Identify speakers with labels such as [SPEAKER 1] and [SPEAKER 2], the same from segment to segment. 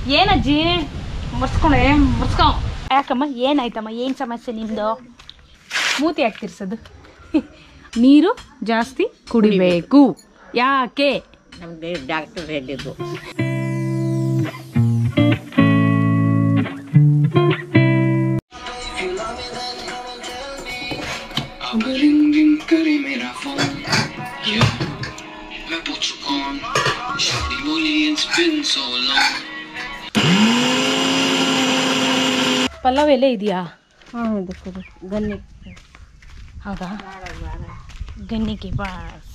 [SPEAKER 1] ಏನಜ್ಜಿ ಮರ್ಸ್ಕೊಂಡೆ ಮರ್ಸ್ಕೊ ಯಾಕಮ್ಮ ಏನಾಯ್ತಮ್ಮ ಏನು ಸಮಸ್ಯೆ ನಿಮ್ಮದು ಮೂತಿ ಯಾಕೆ ತಿರ್ಸೋದು ನೀರು ಜಾಸ್ತಿ ಕುಡಿಬೇಕು ಯಾಕೆ
[SPEAKER 2] ನಮ್ಗೆ ಡಾಕ್ಟರ್ ಹೇಳಿದ್ದು
[SPEAKER 3] करे मेरा फोन yeah. मैं पूछ चुका हूँ शादी बोली it's been so long
[SPEAKER 1] Pallav ಎಲೆ ಇದೆಯಾ
[SPEAKER 2] ಹೌದು ಕೊಡು ಗನ್ನಿ
[SPEAKER 1] ಹೌದಾ ಗನ್ನಿಗೆ ಬಾ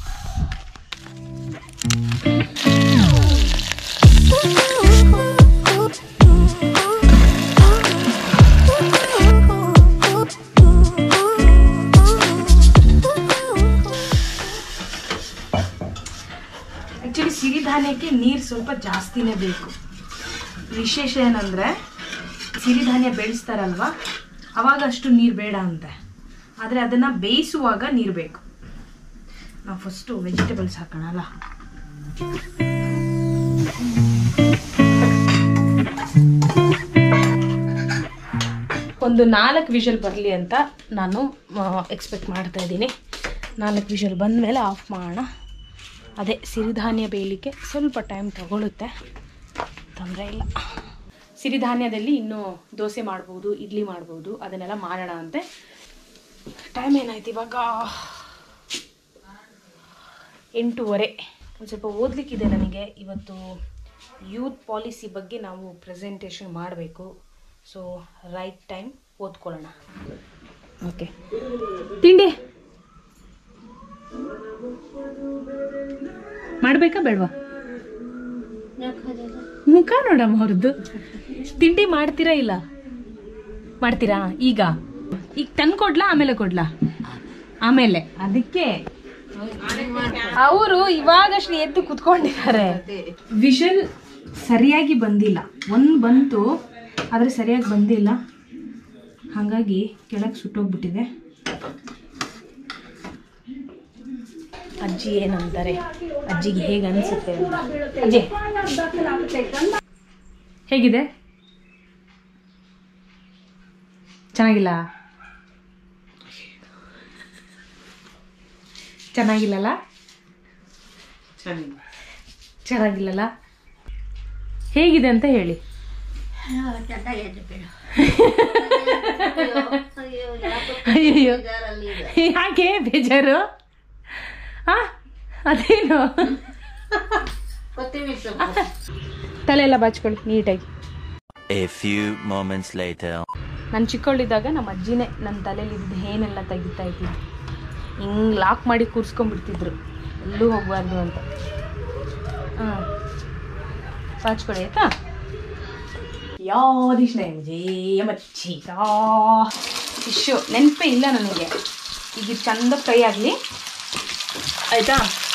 [SPEAKER 1] ಆ್ಯಕ್ಚುಲಿ ಸಿರಿಧಾನ್ಯಕ್ಕೆ ನೀರು ಸ್ವಲ್ಪ ಜಾಸ್ತಿನೇ ಬೇಕು ವಿಶೇಷ ಏನಂದರೆ ಸಿರಿಧಾನ್ಯ ಬೆಳೆಸ್ತಾರಲ್ವ ಅವಾಗ ಅಷ್ಟು ನೀರು ಬೇಡ ಅಂತೆ ಆದರೆ ಅದನ್ನು ಬೇಯಿಸುವಾಗ ನೀರು ಬೇಕು ನಾವು ಫಸ್ಟು ವೆಜಿಟೇಬಲ್ಸ್ ಹಾಕೋಣಲ್ಲ ಒಂದು ನಾಲ್ಕು ವಿಷಲ್ ಬರಲಿ ಅಂತ ನಾನು ಎಕ್ಸ್ಪೆಕ್ಟ್ ಮಾಡ್ತಾ ಇದ್ದೀನಿ ನಾಲ್ಕು ವಿಷಲ್ ಬಂದಮೇಲೆ ಆಫ್ ಮಾಡೋಣ ಅದೇ ಸಿರಿಧಾನ್ಯ ಬೇಯಲಿಕ್ಕೆ ಸ್ವಲ್ಪ ಟೈಮ್ ತಗೊಳುತ್ತೆ ತೊಂದರೆ ಇಲ್ಲ ಸಿರಿಧಾನ್ಯದಲ್ಲಿ ಇನ್ನೂ ದೋಸೆ ಮಾಡ್ಬೋದು ಇಡ್ಲಿ ಮಾಡ್ಬೋದು ಅದನ್ನೆಲ್ಲ ಮಾಡೋಣ ಅಂತೆ ಟೈಮ್ ಏನಾಯ್ತು ಇವಾಗ ಎಂಟೂವರೆ ಒಂದು ಸ್ವಲ್ಪ ಓದಲಿಕ್ಕಿದೆ ನನಗೆ ಇವತ್ತು ಯೂತ್ ಪಾಲಿಸಿ ಬಗ್ಗೆ ನಾವು ಪ್ರೆಸೆಂಟೇಷನ್ ಮಾಡಬೇಕು ಸೊ ರೈಟ್ ಟೈಮ್ ಓದ್ಕೊಳ್ಳೋಣ ಓಕೆ ತಿಂಡಿ ಮಾಡಬೇಕಾ ಬೇಡವಾ ಮುಖ ನೋಡಮ್ಮ ಅವ್ರದ್ದು ತಿಂಡಿ ಮಾಡ್ತೀರಾ ಇಲ್ಲ ಮಾಡ್ತೀರಾ ಈಗ ಈಗ ತಂದು ಕೊಡ್ಲಾ ಆಮೇಲೆ ಕೊಡ್ಲಾ ಆಮೇಲೆ ಅದಕ್ಕೆ ಅವರು ಇವಾಗಷ್ಟು ಎದ್ದು ಕುತ್ಕೊಂಡಿದ್ದಾರೆ ವಿಷಲ್ ಸರಿಯಾಗಿ ಬಂದಿಲ್ಲ ಒಂದು ಬಂತು ಆದರೆ ಸರಿಯಾಗಿ ಬಂದಿಲ್ಲ ಹಾಗಾಗಿ ಕೆಳಗೆ ಸುಟ್ಟೋಗ್ಬಿಟ್ಟಿದೆ ಅಜ್ಜಿ ಏನಂತಾರೆ ಅಜ್ಜಿಗೆ ಹೇಗೆ ಅನಿಸುತ್ತೆ ಅಂತ ಅಜ್ಜಿ ಹೇಗಿದೆ ಚೆನ್ನಾಗಿಲ್ಲ ಚೆನ್ನಾಗಿಲ್ಲಲ್ಲ ಚೆನ್ನಾಗಿಲ್ಲಲ್ಲ ಹೇಗಿದೆ ಅಂತ ಹೇಳಿ ಅಯ್ಯೋ ಯಾಕೆ ಬೇಜಾರು ಆ ಅದೇನು
[SPEAKER 2] ಕೊತ್ತಂಬರಿ ಸೊಪ್ಪು
[SPEAKER 1] ತಲೆ ಎಲ್ಲ ಬಾಚ್ಕೊಳ್ಳಿ ನೀಟಾಗಿ
[SPEAKER 4] A few moments later.
[SPEAKER 1] ನಾನು ಚಿಕ್ಕವಳಿದ್ದಾಗ ನಮ್ಮ ಅಜ್ಜಿನೇ ನನ್ನ ತಲೆಯಲ್ಲಿ ಇದ್ದಿದ್ದು ಏನೆಲ್ಲ ತೆಗಿತಾ ಇದ್ದಿದ್ದು ಹಿಂಗೆ ಲಾಕ್ ಮಾಡಿ ಕೂರಿಸ್ಕೊಂಡ್ಬಿಡ್ತಿದ್ರು ಎಲ್ಲೂ ಹೋಗಬಾರ್ದು ಅಂತ ಹಾಂ ಬಾಚ್ಕೊಳ್ಳಿ ಆಯ್ತಾ ಯಾದಿಶ್ ನೆಂಜಿ ಮಚ್ಚಿಕ ಫಿಶ್ಶು ನೆನಪೇ ಇಲ್ಲ ನನಗೆ ಈಗ ಇದು ಚಂದ ಫ್ರೈ ಆಗಲಿ ಆಯಿತಾ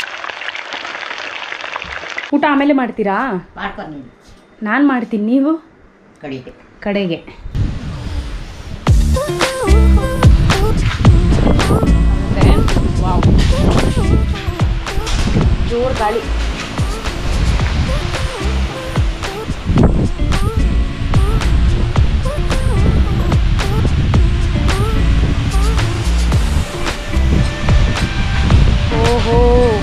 [SPEAKER 1] ಊಟ ಆಮೇಲೆ ಮಾಡ್ತೀರಾ
[SPEAKER 2] ಮಾಡ್ಕೊಂಡು
[SPEAKER 1] ನಾನು ಮಾಡ್ತೀನಿ ನೀವು
[SPEAKER 2] ಕಡಿಗೆ
[SPEAKER 1] ಕಡೆಗೆ ವಾವ್ ಜೋರ್ ಗಾಳಿ ಓಹೋ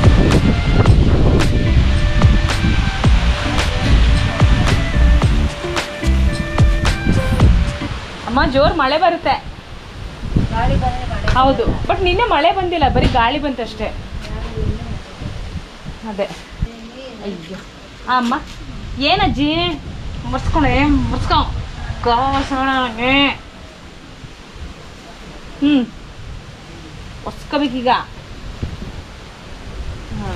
[SPEAKER 1] ಅಮ್ಮ ಜೋರ್ ಮಳೆ ಬರುತ್ತೆ ಹೌದು ಬಟ್ ನಿನ್ನೆ ಮಳೆ ಬಂದಿಲ್ಲ ಬರೀ ಗಾಳಿ ಬಂತಷ್ಟೇ ಅದೇ ಅಯ್ಯೋ ಆ, ಅಮ್ಮ ಏನಜ್ಜಿ ಮರ್ಸ್ಕೊಂಡೆ ಮರ್ಸ್ಕೊ ಕಾಸಣೆ ಹ್ಞೂ ಒರ್ಸ್ಕೋಬೇಕೀಗ ಹಾಂ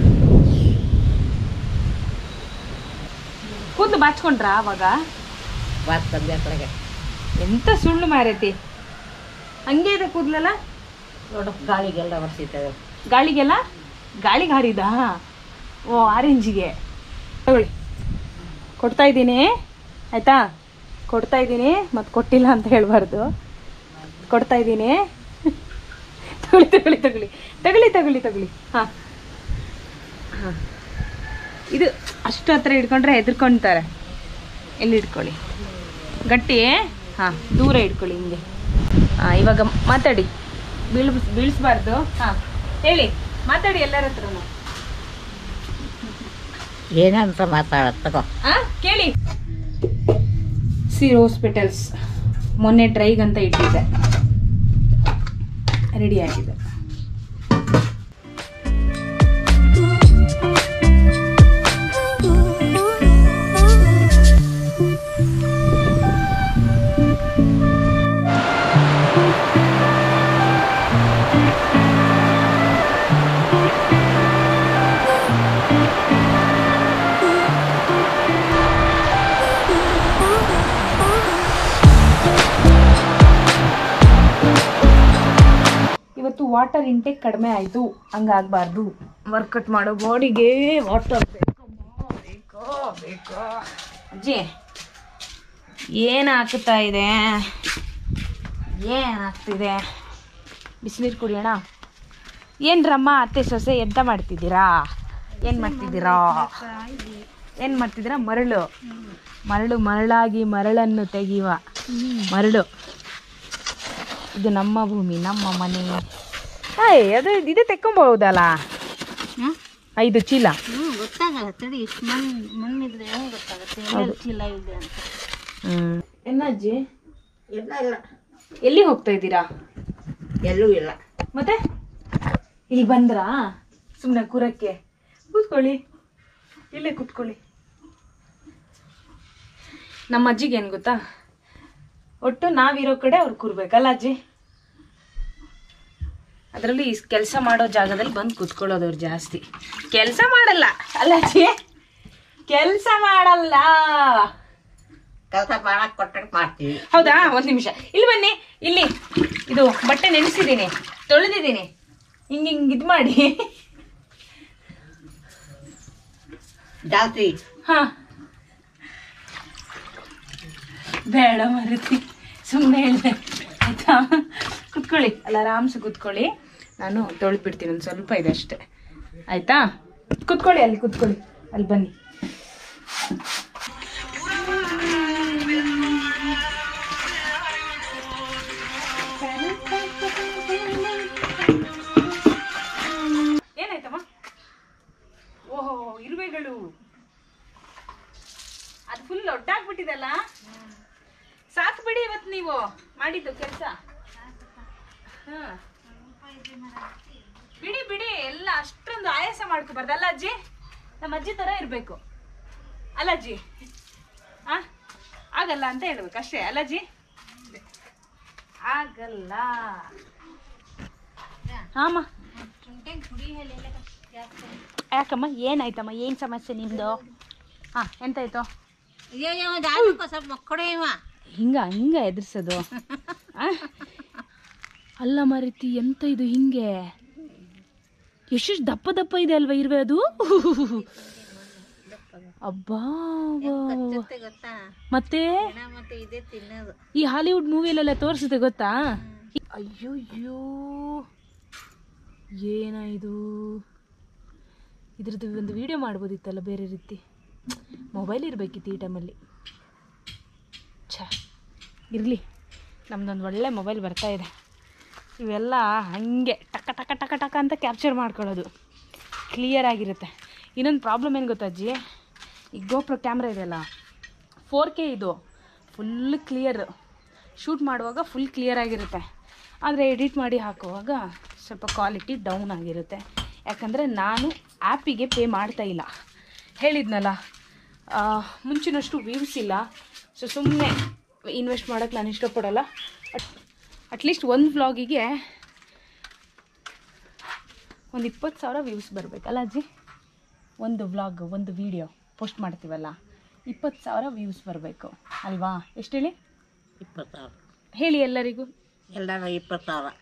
[SPEAKER 1] ಕೂದಲು ಬಾಚ್ಕೊಂಡ್ರಾ ಅವಾಗ
[SPEAKER 2] ಬಾತ್ ತಂದೆ ಕಡೆಗೆ
[SPEAKER 1] ಎಂತ ಸುಳ್ಳು ಮಾರೈತಿ ಹಂಗೆ ಇದೆ ಕೂದಲೆಲ್ಲ
[SPEAKER 2] ನೋಡು ಗಾಳಿಗೆಲ್ಲ ಒರೆಸಿರ್ತೇವೆ
[SPEAKER 1] ಗಾಳಿಗೆಲ್ಲ ಗಾಳಿಗೆ ಹಾರಿದ ಓ ಆರೆಂಜಿಗೆ ತಗೊಳ್ಳಿ ಕೊಡ್ತಾ ಇದ್ದೀನಿ ಆಯ್ತಾ ಕೊಡ್ತಾ ಇದ್ದೀನಿ ಮತ್ತು ಕೊಟ್ಟಿಲ್ಲ ಅಂತ ಹೇಳ್ಬಾರ್ದು ಕೊಡ್ತಾ ಇದ್ದೀನಿ ತಗೊಳ್ಳಿ ತಗೊಳ್ಳಿ ತಗೊಳ್ಳಿ ತಗೊಳ್ಳಿ ತಗೊಳ್ಳಿ ತಗೊಳ್ಳಿ ಹಾಂ ಹಾಂ ಇದು ಅಷ್ಟು ಹತ್ರ ಹಿಡ್ಕೊಂಡ್ರೆ ಹೆದರ್ಕೊಳ್ತಾರೆ ಎಲ್ಲಿ ಇಟ್ಕೊಳ್ಳಿ ಗಟ್ಟಿ ಹಾಂ ದೂರ ಇಟ್ಕೊಳ್ಳಿ ಹಿಂಗೆ ಹಾಂ ಇವಾಗ ಮಾತಾಡಿ ಬೀಳ್ ಬೀಳಿಸ್ಬಾರ್ದು ಹಾಂ ಹೇಳಿ ಮಾತಾಡಿ ಎಲ್ಲರ ಹತ್ರನು
[SPEAKER 2] ಏನಂತ ಮಾತಾಡತ್ ತಗೋ
[SPEAKER 1] ಆ ಕೇಳಿ ಸಿರ್ ಹಾಸ್ಪಿಟಲ್ಸ್ ಮೊನ್ನೆ ಡ್ರೈಗಂತ ಇಟ್ಟಿದ್ದೆ ರೆಡಿ ಆಗಿದೆ ಇವತ್ತು ವಾಟರ್ ಇಂಟೇಕ್ ಕಡಿಮೆ ಆಯಿತು ಹಂಗಾಗಬಾರ್ದು ವರ್ಕೌಟ್ ಮಾಡೋ ಬಾಡಿಗೆ ವಾಟರ್ ಬೇಕು ಬೇಕೋ ಬೇಕೋ ಅಜ್ಜಿ ಏನು ಹಾಕುತ್ತಾ ಇದೆ ಏನು ಆಗ್ತಿದೆ ಬಿಸಿನೀರು ಕುಡಿಯೋಣ ಏನ್ರಮ್ಮ ಅತ್ತೆ ಸೊಸೆ ಎಂತ ಮಾಡ್ತಿದ್ದೀರಾ ಏನು ಮಾಡ್ತಿದ್ದೀರಾ ಏನು ಮಾಡ್ತಿದ್ದೀರಾ ಮರಳು ಮರಳು ಮರಳಾಗಿ ಮರಳನ್ನು ತೆಗೆಯುವ ಮರಳು ಇದು ನಮ್ಮ ಭೂಮಿ ನಮ್ಮ ಮನೆ ಏಯ್ ಅದು ಇದೇ ತೆಕ್ಕೊಂಬಹುದಲ್ಲ ಐದು ಚೀಲ
[SPEAKER 2] ಗೊತ್ತಾಗಲ್ಲ ತಡಿ ಇಷ್ಟು ಮಣ್ಣು ಮಣ್ಣಿದ್ರೆ ಹೆಂಗೆ ಗೊತ್ತಾಗುತ್ತೆ ಎಲ್ಲೆಲ್ಲಿ ಚೀಲ ಇದೆ ಅಂತ
[SPEAKER 1] ಹ್ಮ್ ಎನ್ನಜ್ಜಿ
[SPEAKER 2] ಇಲ್ಲ ಇಲ್ಲ
[SPEAKER 1] ಎಲ್ಲಿ ಹೋಗ್ತಾ ಇದ್ದೀರಾ
[SPEAKER 2] ಎಲ್ಲೂ ಇಲ್ಲ
[SPEAKER 1] ಮತ್ತೆ ಇಲ್ಲಿ ಬಂದ್ರಾ ಸುಮ್ಮನೆ ಕೂರಕ್ಕೆ ಕೂತ್ಕೊಳ್ಳಿ ಇಲ್ಲೇ ಕೂತ್ಕೊಳ್ಳಿ ನಮ್ಮ ಅಜ್ಜಿಗೆ ಏನು ಗೊತ್ತಾ ಒಟ್ಟು ನಾವಿರೋ ಕಡೆ ಅವ್ರು ಕೂರ್ಬೇಕಲ್ಲ ಅಜ್ಜಿ ಅದರಲ್ಲಿ ಕೆಲಸ ಮಾಡೋ ಜಾಗದಲ್ಲಿ ಬಂದು ಕೂತ್ಕೊಳ್ಳೋದು ಅವ್ರು ಜಾಸ್ತಿ ಕೆಲಸ ಮಾಡಲ್ಲ ಅಲ್ಲ ಅಜ್ಜಿ ಕೆಲಸ ಮಾಡಲ್ಲ
[SPEAKER 2] ಕೆಲಸ ಮಾಡಕ್ ಕೊಟ್ಟರೆ ಮಾಡ್ತೀವಿ
[SPEAKER 1] ಹೌದಾ ಒಂದ್ ನಿಮಿಷ ಇಲ್ಲಿ ಬನ್ನಿ ಇಲ್ಲಿ ಇದು ಬಟ್ಟೆ ನೆನೆಸಿದ್ದೀನಿ ತೊಳೆದಿದ್ದೀನಿ ಹಿಂಗ್ ಹಿಂಗ್ ಇದ್ ಮಾಡಿ
[SPEAKER 2] ಜಾಸ್ತಿ
[SPEAKER 1] ಹಾ ಬೇಡ ಮರುತಿ ಸುಮ್ಮನೆ ಹೇಳಿದೆ ಆಯ್ತಾ ಕುತ್ಕೊಳ್ಳಿ ಅಲ್ಲ ಆರಾಮ್ಸೆ ಕುತ್ಕೊಳ್ಳಿ ನಾನು ತೊಳೆದ್ಬಿಡ್ತೀನಿ ಒಂದು ಸ್ವಲ್ಪ ಇದೆ ಅಷ್ಟೇ ಆಯ್ತಾ ಕುತ್ಕೊಳ್ಳಿ ಅಲ್ಲಿ ಕುತ್ಕೊಳ್ಳಿ ಅಲ್ಲಿ ಬನ್ನಿ ಏನಾಯ್ತಮ್ಮ ಓಹೋ ಇರುವೆಗಳು ಅದು ಫುಲ್ ಒಡ್ಡಾಗ್ಬಿಟ್ಟಿದಲ್ಲ ಸಾಕು ಬಿಡಿ ಇವತ್ತು ನೀವು ಮಾಡಿದ್ದು ಕೆಲಸ ಬಿಡಿ ಬಿಡಿ ಎಲ್ಲ ಅಷ್ಟೊಂದು ಆಯಾಸ ಮಾಡ್ಕೋಬಾರ್ದು ಅಲ್ಲ ಅಜ್ಜಿ ನಮ್ಮ ಅಜ್ಜಿ ತರ ಇರ್ಬೇಕು ಅಲ್ಲ ಅಜ್ಜಿ ಆ ಆಗಲ್ಲ ಅಂತ ಹೇಳ್ಬೇಕು ಅಷ್ಟೇ ಅಲ್ಲ ಅಜ್ಜಿ ಆಗಲ್ಲ ಹಾಮ ಯಾಕಮ್ಮ ಏನಾಯ್ತಮ್ಮ ಏನು ಸಮಸ್ಯೆ ನಿಮ್ದು ಹಾಂ ಎಂತಾಯ್ತು
[SPEAKER 2] ಅಯ್ಯೋ ಜಾಗಕ್ಕೆ ಸ್ವಲ್ಪ ಮಕ್ಕಳೇ ಇವ
[SPEAKER 1] ಹಿಂಗ ಹಿಂಗ ಎದುರ್ಸೋದು ಆ? ಅಲ್ಲ ಮರಿತಿ ಎಂತ ಇದು ಹಿಂಗೆ ಎಷ್ಟು ದಪ್ಪ ದಪ್ಪ ಇದೆ ಅಲ್ವಾ ಇರುವೆ ಅದು ಅಬ್ಬಾ ವಾ, ವಾ, ವಾ.
[SPEAKER 2] ಮತ್ತೆ ಗೊತ್ತಾ
[SPEAKER 1] ಮತ್ತೆ
[SPEAKER 2] ಹೆಣ ಮತ್ತೆ ಇದೇ ತಿನ್ನೋದು
[SPEAKER 1] ಈ ಹಾಲಿವುಡ್ ಮೂವಿಲೆಲ್ಲ ತೋರಿಸುತ್ತೆ ಗೊತ್ತಾ ಅಯ್ಯೋ ಅಯ್ಯೋ ಏನ ಇದು ಇದ್ರದ್ದು ಒಂದು ವಿಡಿಯೋ ಮಾಡ್ಬೋದಿತ್ತಲ್ಲ ಬೇರೆ ರೀತಿ ಮೊಬೈಲ್ ಇರಬೇಕಿತ್ತು ಈ ಟೈಮಲ್ಲಿ ಛ ಇರಲಿ ನಮ್ದೊಂದು ಒಳ್ಳೆ ಮೊಬೈಲ್ ಬರ್ತಾ ಇದೆ ಇವೆಲ್ಲ ಹಾಗೆ ಟಕ ಟಕ ಟಕ ಟಕ ಅಂತ ಕ್ಯಾಪ್ಚರ್ ಮಾಡ್ಕೊಳ್ಳೋದು ಕ್ಲಿಯರ್ ಆಗಿರುತ್ತೆ ಇನ್ನೊಂದು ಪ್ರಾಬ್ಲಮ್ ಏನು ಗೊತ್ತಾ ಅಜ್ಜಿ ಈ ಗೋಪ್ರೋ ಕ್ಯಾಮ್ರಾ ಇದೆಯಲ್ಲ ಫೋರ್ ಕೆ ಇದು ಫುಲ್ ಕ್ಲಿಯರ್ ಶೂಟ್ ಮಾಡುವಾಗ ಫುಲ್ ಕ್ಲಿಯರ್ ಆಗಿರುತ್ತೆ ಆದರೆ ಎಡಿಟ್ ಮಾಡಿ ಹಾಕುವಾಗ ಸ್ವಲ್ಪ ಕ್ವಾಲಿಟಿ ಡೌನ್ ಆಗಿರುತ್ತೆ ಯಾಕಂದರೆ ನಾನು ಆ್ಯಪಿಗೆ ಪೇ ಮಾಡ್ತಾ ಇಲ್ಲ ಹೇಳಿದ್ನಲ್ಲ ಆ, ಮುಂಚಿನಷ್ಟು ವ್ಯೂಸ್ ಇಲ್ಲ ಸೊ ಸುಮ್ಮನೆ ಇನ್ವೆಸ್ಟ್ ಮಾಡೋಕ್ಕೆ ನಾನು ಇಷ್ಟಪಡಲ್ಲ ಅಟ್ ಅಟ್ಲೀಸ್ಟ್ ಒಂದು ವ್ಲಾಗಿಗೆ ಒಂದು ಇಪ್ಪತ್ತು ಸಾವಿರ ವ್ಯೂಸ್ ಬರಬೇಕಲ್ಲ ಅಜ್ಜಿ ಒಂದು ವ್ಲಾಗ್ ಒಂದು ವಿಡಿಯೋ ಪೋಸ್ಟ್ ಮಾಡ್ತೀವಲ್ಲ ಇಪ್ಪತ್ತು ಸಾವಿರ ವ್ಯೂಸ್ ಬರಬೇಕು ಅಲ್ವಾ ಎಷ್ಟು ಹೇಳಿ
[SPEAKER 2] ಇಪ್ಪತ್ತು ಸಾವಿರ
[SPEAKER 1] ಹೇಳಿ ಎಲ್ಲರಿಗೂ
[SPEAKER 2] ಎಲ್ಲರೂ ಇಪ್ಪತ್ತು ಸಾವಿರ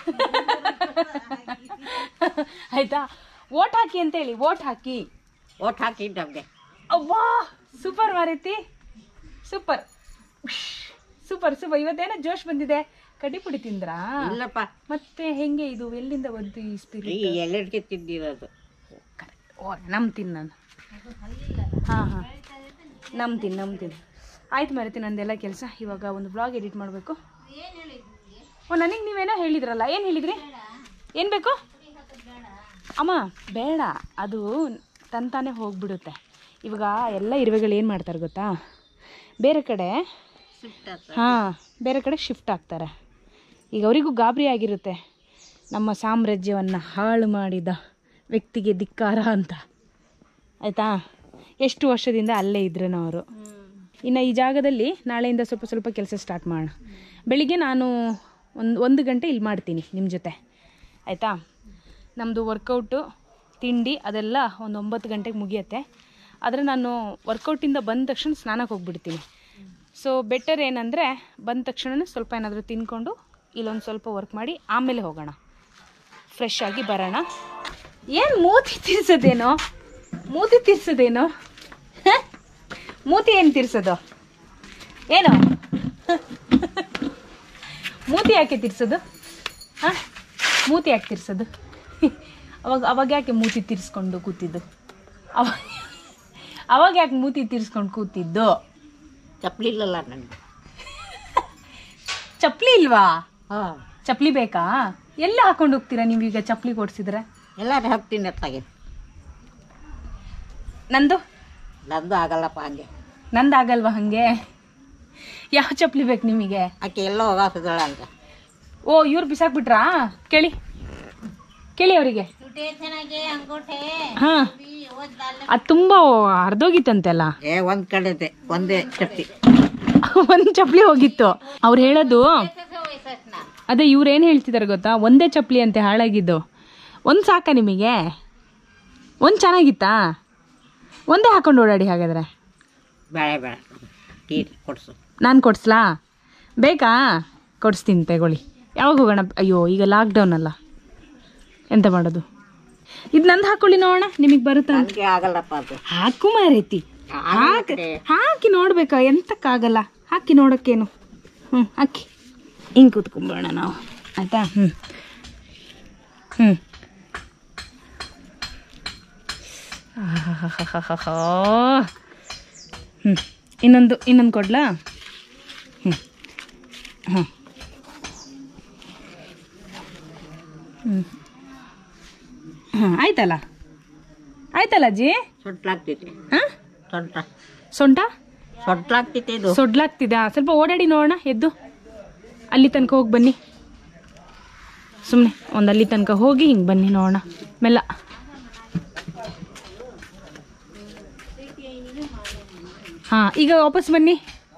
[SPEAKER 1] ಆಯಿತಾ ಓಟ್ ಹಾಕಿ ಅಂತೇಳಿ ಓಟ್ ಹಾಕಿ
[SPEAKER 2] ಓಟ್ ಹಾಕಿದ್ದವ್ಗೆ
[SPEAKER 1] ಅವ್ವಾ ಸೂಪರ್ ಮಾರೈತಿ ಸೂಪರ್ ಸೂಪರ್ ಸೂಪರ್ ಇವತ್ತೇನೋ ಜೋಶ್ ಬಂದಿದೆ ಕಡ್ಡಿ ಪುಡಿ ತಿಂದ್ರಾ
[SPEAKER 2] ಇಲ್ಲಪ್ಪ
[SPEAKER 1] ಮತ್ತೆ ಹೆಂಗೆ ಇದು ಎಲ್ಲಿಂದ ಬಂತು ಈ
[SPEAKER 2] ಈ
[SPEAKER 1] ಸ್ಪಿರಿಟ್
[SPEAKER 2] ಎಲ್ಲರಿಗೆ ತಿಂದಿರೋದು
[SPEAKER 1] ಕರೆಕ್ಟ್ ಓ ನಂಬ್ತೀನಿ ನಾನು ಹಾಂ ಹಾಂ ನಂಬ್ತೀನಿ ನಂಬ್ತೀನಿ ಆಯ್ತು ಮರತಿ ನಂದೆಲ್ಲ ಕೆಲಸ ಇವಾಗ ಒಂದು ಬ್ಲಾಗ್ ಎಡಿಟ್ ಮಾಡಬೇಕು ಓ ನನಗೆ ನೀವೇನೋ ಹೇಳಿದ್ರಲ್ಲ ಏನು ಹೇಳಿದ್ರಿ ಏನು ಬೇಕು ಅಮ್ಮ ಬೇಡ ಅದು ತಂತಾನೆ ಹೋಗ್ಬಿಡುತ್ತೆ ಇವಾಗ ಎಲ್ಲ ಇರುವೆಗಳು ಏನು ಮಾಡ್ತಾರೆ ಗೊತ್ತಾ ಬೇರೆ ಕಡೆ ಹಾಂ ಬೇರೆ ಕಡೆ ಶಿಫ್ಟ್ ಆಗ್ತಾರೆ ಈಗ ಅವರಿಗೂ ಗಾಬರಿ ಆಗಿರುತ್ತೆ ನಮ್ಮ ಸಾಮ್ರಾಜ್ಯವನ್ನು ಹಾಳು ಮಾಡಿದ ವ್ಯಕ್ತಿಗೆ ಧಿಕ್ಕಾರ ಅಂತ ಆಯಿತಾ ಎಷ್ಟು ವರ್ಷದಿಂದ ಅಲ್ಲೇ ಇದ್ರೇನೋ ಅವರು ಇನ್ನು ಈ ಜಾಗದಲ್ಲಿ ನಾಳೆಯಿಂದ ಸ್ವಲ್ಪ ಸ್ವಲ್ಪ ಕೆಲಸ ಸ್ಟಾರ್ಟ್ ಮಾಡೋಣ ಬೆಳಿಗ್ಗೆ ನಾನು ಒಂದು ಒಂದು ಗಂಟೆ ಇಲ್ಲಿ ಮಾಡ್ತೀನಿ ನಿಮ್ಮ ಜೊತೆ ಆಯಿತಾ ನಮ್ಮದು ವರ್ಕೌಟು ತಿಂಡಿ ಅದೆಲ್ಲ ಒಂದು ಒಂಬತ್ತು ಗಂಟೆಗೆ ಮುಗಿಯುತ್ತೆ ಆದರೆ ನಾನು ವರ್ಕೌಟಿಂದ ಬಂದ ತಕ್ಷಣ ಸ್ನಾನಕ್ಕೆ ಹೋಗ್ಬಿಡ್ತೀನಿ ಸೊ ಬೆಟರ್ ಏನಂದರೆ ಬಂದ ತಕ್ಷಣ ಸ್ವಲ್ಪ ಏನಾದರೂ ತಿನ್ಕೊಂಡು ಇಲ್ಲೊಂದು ಸ್ವಲ್ಪ ವರ್ಕ್ ಮಾಡಿ ಆಮೇಲೆ ಹೋಗೋಣ ಫ್ರೆಶ್ ಆಗಿ ಬರೋಣ ಏನು ಮೂತಿ ತಿರ್ಸೋದೇನೋ ಮೂತಿ ತಿರ್ಸೋದೇನೋ ಹ? ಮೂತಿ ಏನು ತಿರ್ಸೋದು ಏನು ಮೂತಿ ಯಾಕೆ ತಿರ್ಸೋದು ಹಾಂ ಮೂತಿ ಯಾಕೆ ತಿರ್ಸೋದು ಅವಾಗ ಅವಾಗ ಯಾಕೆ ಮೂತಿ ತಿರ್ಸ್ಕೊಂಡು ಕೂತಿದ್ದು ಅವಾಗ ಅವಾಗ ಯಾಕೆ ಮೂತಿ ತಿರ್ಸ್ಕೊಂಡು ಕೂತಿದ್ದು
[SPEAKER 2] ಚಪ್ಪಲಿ ಇಲ್ಲಲ್ಲ ನನಗೆ
[SPEAKER 1] ಚಪ್ಪಲಿ ಇಲ್ವಾ
[SPEAKER 2] ಹಾಂ
[SPEAKER 1] ಚಪ್ಪಲಿ ಬೇಕಾ ಎಲ್ಲ ಹಾಕೊಂಡು ಹೋಗ್ತೀರಾ ನೀವೀಗ ಚಪ್ಪಲಿ ಕೊಡ್ಸಿದ್ರೆ
[SPEAKER 2] ಎಲ್ಲರೂ ಹಾಕ್ತೀನಿ ಅತ್ತಾಗೆ
[SPEAKER 1] ನಂದು
[SPEAKER 2] ನಂದು ಆಗಲ್ಲಪ್ಪ ಹಂಗೆ
[SPEAKER 1] ನಂದಾಗಲ್ವಾ ಹಾಗೆ ಯಾವ ಚಪ್ಪಲಿ ಬೇಕು ನಿಮಗೆ
[SPEAKER 2] ಆಕೆ ಎಲ್ಲೋ ಹೋಗಾಕಿದಳ ಅಂತ
[SPEAKER 1] ಓ ಇವ್ರು ಬಿಸಾಕ್ಬಿಟ್ರಾ ಕೇಳಿ ಕೇಳಿ ಅವರಿಗೆ ಹಾ ಅದು ತುಂಬ ಅರ್ಧೋಗಿತ್ತಂತೆಲ್ಲ
[SPEAKER 2] ಏ ಒಂದು ಕಡೆ ಒಂದೇ ಚಪ್ಪಲಿ
[SPEAKER 1] ಒಂದು ಚಪ್ಪಲಿ ಹೋಗಿತ್ತು ಅವ್ರು ಹೇಳೋದು ಅದೇ ಇವ್ರು ಏನು ಹೇಳ್ತಿದ್ದಾರೆ ಗೊತ್ತಾ ಒಂದೇ ಚಪ್ಪಲಿ ಅಂತೆ ಹಾಳಾಗಿದ್ದು ಒಂದು ಸಾಕ ನಿಮಗೆ ಒಂದು ಚೆನ್ನಾಗಿತ್ತಾ ಒಂದೇ ಹಾಕೊಂಡು ಓಡಾಡಿ ಹಾಗಾದ್ರೆ
[SPEAKER 2] ಬೇಳೆ ಬೇಡ ಟೀ ಕೊಡ್ಸು
[SPEAKER 1] ನಾನು ಕೊಡಿಸ್ಲಾ ಬೇಕಾ ಕೊಡಿಸ್ತೀನಿ ತಗೊಳ್ಳಿ ಯಾವಾಗ ಹೋಗೋಣ ಅಯ್ಯೋ ಈಗ ಲಾಕ್ಡೌನ್ ಅಲ್ಲ ಎಂತ ಮಾಡೋದು ಇದು ನಂದು ಹಾಕೊಳ್ಳಿ ನೋಡೋಣ ನಿಮಗೆ ಬರುತ್ತಾ ಅಂತ
[SPEAKER 2] ನನಗೆ ಆಗಲ್ಲಪ್ಪ ಅದು
[SPEAKER 1] ಹಾಕು ಮಾರೈತಿ ಹಾಕಿ ಹಾಕಿ ನೋಡ್ಬೇಕಾ ಎಂತಕ್ಕಾಗಲ್ಲ ಹಾಕಿ ನೋಡೋಕ್ಕೇನು ಹ್ಞೂ ಹಾಕಿ ಹಿಂಗೆ ಕೂತ್ಕೊಂಬೋಣ ನಾವು ಆಯಿತಾ ಹ್ಞೂ ಹ್ಞೂ ಹ್ಞೂ ಇನ್ನೊಂದು ಇನ್ನೊಂದು ಕೊಡ್ಲಾ ಹ್ಞೂ ಹಾಂ ಹ್ಞೂ ಹಾಂ ಆಯ್ತಲ್ಲ ಆಯ್ತಲ್ಲ ಅಜ್ಜಿ
[SPEAKER 2] ಸೊಟ್ಲಾಗ್ತೈತಿ
[SPEAKER 1] ಹಾಂ
[SPEAKER 2] ಸೊಂಟ
[SPEAKER 1] ಸೊಂಟ
[SPEAKER 2] ಸೊಟ್ಲಾಗ್ತೈತಿ ಇದು
[SPEAKER 1] ಸೊಡ್ಲಾಗ್ತಿದೆ ಸ್ವಲ್ಪ ಓಡಾಡಿ ನೋಡೋಣ ಎದ್ದು ಅಲ್ಲಿ ತನಕ ಹೋಗಿ ಬನ್ನಿ ಸುಮ್ಮನೆ ಒಂದು ಅಲ್ಲಿ ತನಕ ಹೋಗಿ ಹಿಂಗೆ ಬನ್ನಿ ನೋಡೋಣ ಮೆಲ್ಲ ಹಾಂ ಈಗ ವಾಪಸ್ ಬನ್ನಿ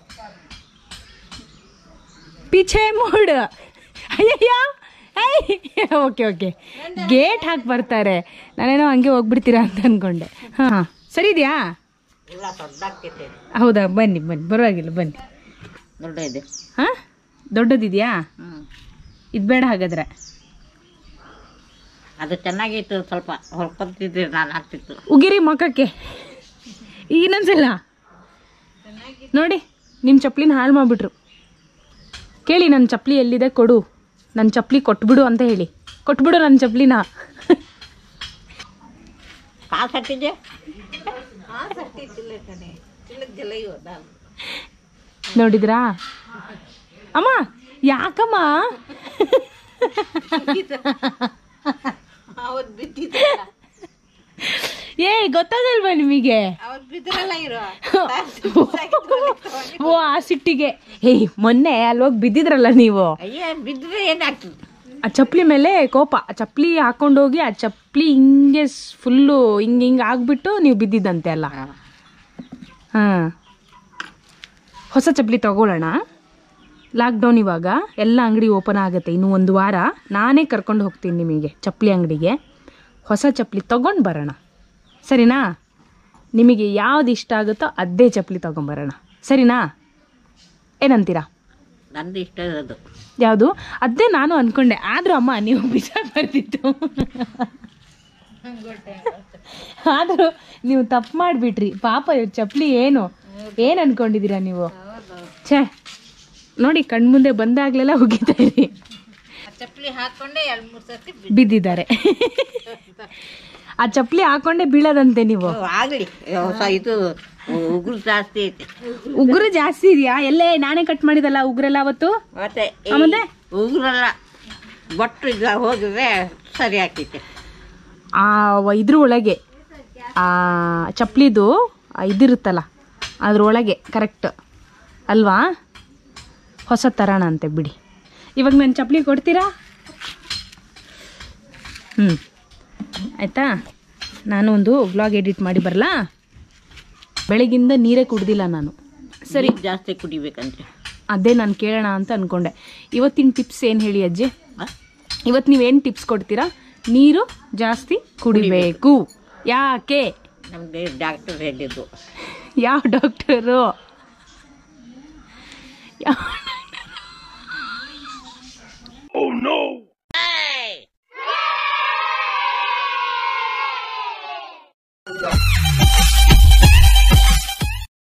[SPEAKER 1] ಪೀಛೆ ಮೂಡ್ ಅಯ್ಯಯ್ಯ ಓಕೆ ಓಕೆ ಗೇಟ್ ಹಾಕಿ ಬರ್ತಾರೆ ನಾನೇನೋ ಹಂಗೆ ಹೋಗ್ಬಿಡ್ತೀರಾ ಅಂತ ಅಂದ್ಕೊಂಡೆ ಹಾಂ ಸರಿ ಇದೆಯಾ
[SPEAKER 2] ಇಲ್ಲ ಸೊಡ್ಲಾಗ್ತೈತಿ
[SPEAKER 1] ಹೌದಾ ಬನ್ನಿ ಬನ್ನಿ ಪರವಾಗಿಲ್ಲ ಬನ್ನಿ
[SPEAKER 2] ದೊಡ್ಡ ಇದೆ
[SPEAKER 1] ಹಾಂ ದೊಡ್ಡದಿದೆಯಾ
[SPEAKER 2] ಹ್ಞೂ
[SPEAKER 1] ಇದು ಬೇಡ ಹಾಗಾದ್ರೆ
[SPEAKER 2] ಅದು ಚೆನ್ನಾಗಿತ್ತು ಸ್ವಲ್ಪ ಹೊಲ್ಕೊಂತಿದ್ರೆ ನಾನು ಆಗ್ತಿತ್ತು
[SPEAKER 1] ಉಗಿರಿ ಮುಖಕ್ಕೆ ಇನ್ನೊಂದ್ಸಲ ನೋಡಿ ನಿಮ್ಮ ಚಪ್ಪಲಿನ ಹಾಳು ಮಾಡಿಬಿಟ್ರು ಕೇಳಿ ನನ್ನ ಚಪ್ಪಲಿ ಎಲ್ಲಿದೆ ಕೊಡು ನನ್ನ ಚಪ್ಪಲಿ ಕೊಟ್ಬಿಡು ಅಂತ ಹೇಳಿ ಕೊಟ್ಬಿಡು ನನ್ನ ಚಪ್ಪಲಿನ
[SPEAKER 2] ಕಾಲು ಸಟ್ಟಿದ್ದೆ
[SPEAKER 1] ನೋಡಿದ್ರಾ ಅಮ್ಮ ಯಾಕಮ್ಮ ಏ ಗೊತ್ತಾಗಲ್ವಾ ನಿಮಗೆ ಓ ಆ ಸಿಟ್ಟಿಗೆ ಏಯ್ ಮೊನ್ನೆ ಅಲ್ಲಿ ಹೋಗಿ ಬಿದ್ದಿದ್ರಲ್ಲ ನೀವು
[SPEAKER 2] ಅಯ್ಯ ಬಿದ್ದರೆ ಏನಾಗ್ತದೆ
[SPEAKER 1] ಆ ಚಪ್ಪಲಿ ಮೇಲೆ ಕೋಪ ಆ ಚಪ್ಪಲಿ ಹಾಕೊಂಡೋಗಿ ಆ ಚಪ್ಪಲಿ ಹಿಂಗೆ ಫುಲ್ಲು ಹಿಂಗೆ ಹಿಂಗೆ ಆಗ್ಬಿಟ್ಟು ನೀವು ಬಿದ್ದಿದ್ದಂತೆ ಅಲ್ಲ ಹಾಂ ಹೊಸ ಚಪ್ಪಲಿ ತಗೊಳ್ಳೋಣ ಲಾಕ್ಡೌನ್ ಇವಾಗ ಎಲ್ಲ ಅಂಗಡಿ ಓಪನ್ ಆಗುತ್ತೆ ಇನ್ನು ಒಂದು ವಾರ ನಾನೇ ಕರ್ಕೊಂಡು ಹೋಗ್ತೀನಿ ನಿಮಗೆ ಚಪ್ಪಲಿ ಅಂಗಡಿಗೆ ಹೊಸ ಚಪ್ಪಲಿ ತಗೊಂಡು ಬರೋಣ ಸರಿನಾ ನಿಮಗೆ ಯಾವ್ದು ಇಷ್ಟ ಆಗುತ್ತೋ ಅದೇ ಚಪ್ಪಲಿ ತಗೊಂಬರೋಣ ಸರಿನಾ ಏನಂತೀರಾ
[SPEAKER 2] ನಂದು ಇಷ್ಟ ಇರೋದು
[SPEAKER 1] ಯಾವುದು ಅದೇ ನಾನು ಅನ್ಕೊಂಡೆ ಆದ್ರೂ ಅಮ್ಮ ನೀವು ಬಿಸಾಕ್ ಬರ್ತಿತ್ತು ಆದರೂ ನೀವು ತಪ್ಪು ಮಾಡಿಬಿಟ್ರಿ ಪಾಪ ಇವ್ರ ಚಪ್ಪಲಿ ಏನು ಏನು ಅನ್ಕೊಂಡಿದ್ದೀರಾ ನೀವು ಛೇ ನೋಡಿ ಕಣ್ಮುಂದೆ ಬಂದಾಗ್ಲೆಲ್ಲ ಉಗಿತಾ ಇರಿ
[SPEAKER 2] ಚಪ್ಪಲಿ ಹಾಕೊಂಡೆ ಎರಡು ಮೂರು ಸರ್ತಿ
[SPEAKER 1] ಬಿದ್ದಿದ್ದಾರೆ ಆ ಚಪ್ಪಲಿ ಹಾಕೊಂಡೇ ಬೀಳೋದಂತೆ ನೀವು
[SPEAKER 2] ಆಗಲಿ ಹೊಸ ಇದು ಉಗುರು ಜಾಸ್ತಿ ಐತೆ
[SPEAKER 1] ಉಗುರು ಜಾಸ್ತಿ ಇದೆಯಾ ಎಲ್ಲೇ ನಾನೇ ಕಟ್ ಮಾಡಿದಲ್ಲ ಉಗುರೆಲ್ಲ ಅವತ್ತು
[SPEAKER 2] ಮತ್ತೆ
[SPEAKER 1] ಆ, ಮತ್ತೆ?
[SPEAKER 2] ಉಗುರೆಲ್ಲ ಬಟ್ಟು ಈಗ ಹೋಗಿದ್ರೆ ಸರಿ ಆಗ್ತೈತೆ
[SPEAKER 1] ಆ ವ- ಇದ್ರ ಒಳಗೆ ಆ ಚಪ್ಲಿದು ಆ ಇದಿರುತ್ತಲ್ಲ ಅದ್ರೊಳಗೆ ಕರೆಕ್ಟ್ ಅಲ್ವಾ ಹೊಸ ತರೋಣ ಅಂತೆ ಬಿಡಿ ಇವಾಗ ನನ್ನ ಚಪ್ಲಿ ಕೊಡ್ತೀರಾ ಹ್ಞೂ ಆಯಿತಾ ನಾನು ಒಂದು ವ್ಲಾಗ್ ಎಡಿಟ್ ಮಾಡಿ ಬರಲಾ ಬೆಳಗಿಂದ ನೀರೇ ಕುಡ್ದಿಲ್ಲ ನಾನು ಸರಿ
[SPEAKER 2] ನೀರ್ ಜಾಸ್ತಿ ಕುಡಿಬೇಕಂತೆ
[SPEAKER 1] ಅದೇ ನಾನು ಕೇಳೋಣ ಅಂತ ಅಂದ್ಕೊಂಡೆ ಇವತ್ತಿನ ಟಿಪ್ಸ್ ಏನು ಹೇಳಿ ಅಜ್ಜಿ
[SPEAKER 2] ಆ?
[SPEAKER 1] ಇವತ್ತು ನೀವೇನು ಟಿಪ್ಸ್ ಕೊಡ್ತೀರಾ ನೀರು ಜಾಸ್ತಿ ಕುಡಿಬೇಕು ಯಾಕೆ
[SPEAKER 2] ನಮ್ಗೆ ಡಾಕ್ಟರ್ ಹೇಳಿದ್ದು
[SPEAKER 1] ಯಾವ ಡಾಕ್ಟರು ಯಾವ